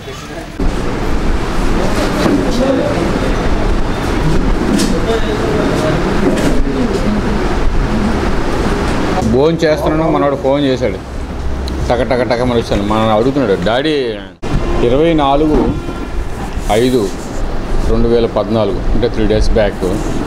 భోజనం చేస్తున్నాను మనవాడు ఫోన్ చేశాడు టక టక టక మన వచ్చాను మన అడుగుతున్నాడు డాడీ ఇరవై నాలుగు ఐదు రెండు వేల పద్నాలుగు అంటే త్రీ డేస్ బ్యాక్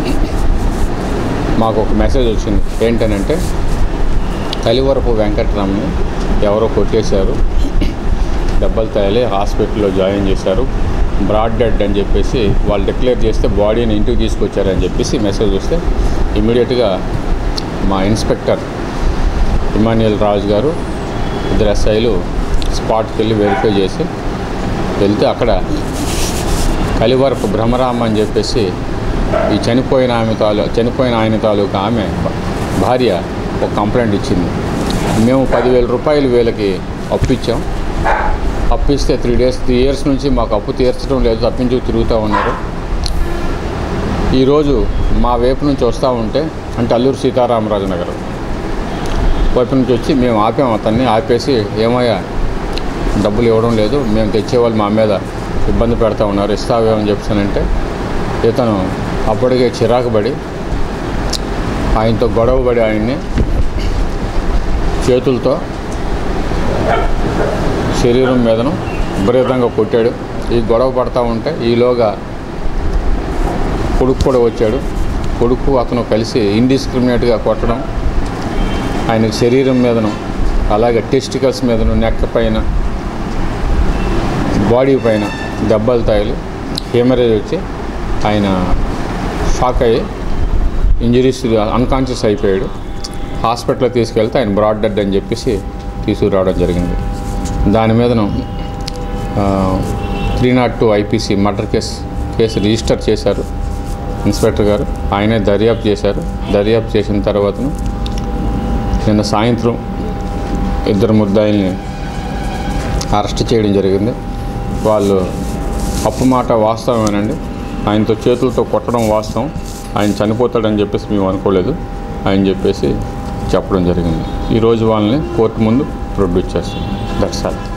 మాకు ఒక మెసేజ్ వచ్చింది ఏంటనంటే కలివరపు వెంకటరామ్ని ఎవరో కొట్టేశారు దెబ్బలు తగిలి హాస్పిటల్లో జాయిన్ చేశారు బ్రాడ్ డెడ్ అని చెప్పేసి వాళ్ళు డిక్లేర్ చేస్తే బాడీని ఇంటికి తీసుకొచ్చారని చెప్పేసి మెసేజ్ వస్తే ఇమీడియట్గా మా ఇన్స్పెక్టర్ ఇమాన్యుయల్ రాజు గారు ఇద్దరు ఎస్ఐలు స్పాట్కి వెళ్ళి వెరిఫై చేసి వెళ్తే అక్కడ కలివరపు భ్రమరామ అని చెప్పేసి ఈ చనిపోయిన ఆమె తాలూ చనిపోయిన ఆయన తాలూకా ఆమె భార్య ఒక కంప్లైంట్ ఇచ్చింది మేము పదివేల రూపాయలు వీళ్ళకి అప్పిచ్చాం అప్పిస్తే త్రీ డేస్ త్రీ ఇయర్స్ నుంచి మాకు అప్పు తీర్చడం లేదు తప్పించు తిరుగుతూ ఉన్నారు ఈరోజు మా వైపు నుంచి వస్తూ ఉంటే అంటే అల్లూరు సీతారామరాజు నగర్ వైపు నుంచి వచ్చి మేము ఆపాము అతన్ని ఆపేసి ఏమయ్యా డబ్బులు ఇవ్వడం లేదు మేము తెచ్చేవాళ్ళు మా మీద ఇబ్బంది పెడతా ఉన్నారు ఇస్తావేమని చెప్పానంటే ఇతను అప్పటికే చిరాకు పడి ఆయనతో గొడవపడి ఆయన్ని చేతులతో శరీరం మీదను విపరీతంగా కొట్టాడు ఈ గొడవ పడతా ఉంటే ఈలోగా కొడుకు కూడా వచ్చాడు కొడుకు అతను కలిసి ఇండిస్క్రిమినేట్గా కొట్టడం ఆయన శరీరం మీదను అలాగే టెస్టికల్స్ మీదను నెక్ పైన బాడీ పైన దెబ్బలు తగిలి హెమరేజ్ వచ్చి ఆయన షాక్ అయ్యి ఇంజరీస్ అన్కాన్షియస్ అయిపోయాడు హాస్పిటల్లో తీసుకెళ్తే ఆయన బ్రాడ్ డెడ్ అని చెప్పేసి తీసుకురావడం జరిగింది దాని మీదను three not two IPC murder case case register చేశారు ఇన్స్పెక్టర్ గారు ఆయనే దర్యాప్తు చేశారు దర్యాప్తు చేసిన తర్వాతను నిన్న సాయంత్రం ఇద్దరు ముద్దాయిల్ని అరెస్ట్ చేయడం జరిగింది వాళ్ళు అప్పు మాట వాస్తవమేనండి ఆయనతో చేతులతో కొట్టడం వాస్తవం ఆయన చనిపోతాడని చెప్పేసి మేము అనుకోలేదు ఆయన చెప్పేసి చెప్పడం జరిగింది ఈరోజు వాళ్ళని కోర్టు ముందు ప్రొడ్యూస్ చేస్తాం దట్స్ ఆల్